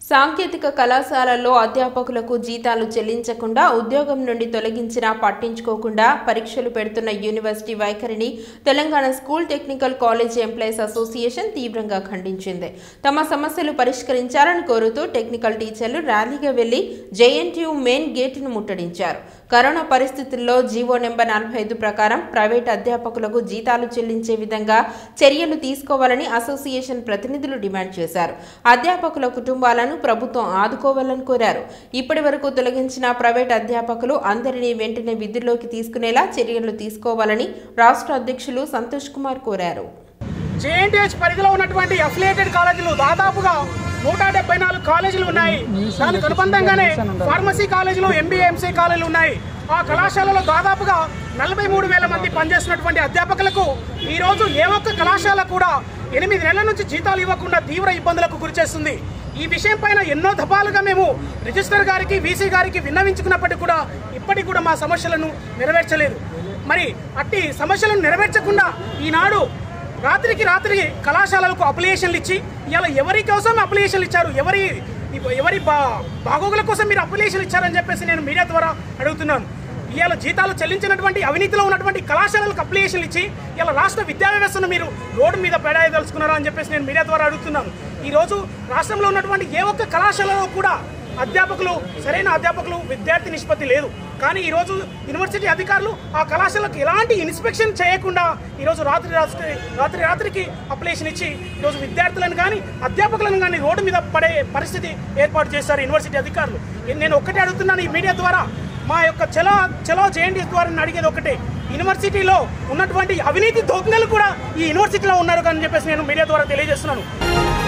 సాంకేతిక కళాశాలల్లో అధ్యాపకులకు జీతాలు చెల్లించకుండా ఉద్యోగం నుండి తొలగించినా పట్టించుకోకుండా పరీక్షలు పెడుతున్న యూనివర్సిటీ వైఖరిని Telangana school technical college employees association తీవ్రంగా ఖండించింది తమ సమస్యలు పరిష్కరించాలని కోరుతూ టెక్నికల్ టీచర్లు ర్యాలీగా వెళ్లి జేఎన్టీయూ మెయిన్ గేటును ముట్టడించారు కరోనా పరిస్థితుల్లో జీవో నెంబర్ నలభై ఐదు ప్రకారం ప్రైవేట్ అధ్యాపకులకు జీతాలు చెల్లించే విధంగా చర్యలు తీసుకోవాలని అసోసియేషన్ ప్రతినిధులు డిమాండ్ చేశారు అధ్యాపకుల కుటుంబాలను ప్రభుత్వం ఆదుకోవాలని కోరారు ఇప్పటి వరకు తొలగించిన ప్రైవేట్ అధ్యాపకులు అందరినీ వెంటనే విధుల్లోకి తీసుకునేలా చర్యలు తీసుకోవాలని రాష్ట్ర అధ్యక్షులు సంతోష్ కుమార్ కోరారు జేఎన్టీహెచ్ పరిధిలో ఉన్నటువంటి అఫిలియేటెడ్ కాలేజీలు దాదాపుగా నూట డెబ్బై నాలుగు కాలేజీలు ఉన్నాయి దానికి అనుబంధంగానే ఫార్మసీ కాలేజీలు ఎంబీఏ ఎంసీ కాలేజీలు ఉన్నాయి ఆ కళాశాలలో దాదాపుగా నలభై మూడు వేల మంది పనిచేస్తున్నటువంటి అధ్యాపకులకు ఈ రోజు ఏ ఒక్క కళాశాల కూడా ఎనిమిది నెలల నుంచి జీతాలు ఇవ్వకుండా తీవ్ర ఇబ్బందులకు గురిచేస్తుంది ఈ విషయం పైన ఎన్నో దఫాలుగా మేము రిజిస్టర్ గారికి వీసీ గారికి విన్నవించుకున్నప్పటికీ కూడా ఇప్పటికి కూడా మా సమస్యలను నెరవేర్చలేదు మరి అట్టి సమస్యలను నెరవేర్చకుండా ఈనాడు రాత్రికి రాత్రి కళాశాలలకు అప్లికేషన్లు ఇచ్చి ఇలా ఎవరి కోసం అప్లికేషన్లు ఇచ్చారు ఎవరి ఎవరి బా బాగోగుల కోసం మీరు అప్లికేషన్లు ఇచ్చారని చెప్పేసి నేను మీడియా ద్వారా అడుగుతున్నాను ఇవాళ జీతాలు చెల్లించినటువంటి అవినీతిలో ఉన్నటువంటి కళాశాలలకు అప్లికేషన్లు ఇచ్చి ఇలా రాష్ట్ర విద్యా వ్యవస్థను మీరు రోడ్డు మీద పెడాయదలుచుకున్నారా అని చెప్పేసి నేను మీడియా ద్వారా అడుగుతున్నాను ఈ రోజు రాష్ట్రంలో ఉన్నటువంటి ఏ ఒక్క కళాశాలలో కూడా అధ్యాపకులు సరైన అధ్యాపకులు విద్యార్థి నిష్పత్తి లేదు కానీ ఈరోజు యూనివర్సిటీ అధికారులు ఆ కళాశాలకు ఎలాంటి ఇన్స్పెక్షన్ చేయకుండా ఈరోజు రాత్రి రాత్రి రాత్రి రాత్రికి అప్లికేషన్ ఇచ్చి ఈరోజు విద్యార్థులను కానీ అధ్యాపకులను కానీ రోడ్డు మీద పడే పరిస్థితి ఏర్పాటు చేశారు యూనివర్సిటీ అధికారులు నేను ఒక్కటే అడుగుతున్నాను ఈ మీడియా ద్వారా మా యొక్క చలో చలో జేఎన్టీ ద్వారా నేను అడిగేది ఒకటే యూనివర్సిటీలో ఉన్నటువంటి అవినీతి దొంగలు కూడా ఈ యూనివర్సిటీలో ఉన్నారు అని చెప్పేసి నేను మీడియా ద్వారా తెలియజేస్తున్నాను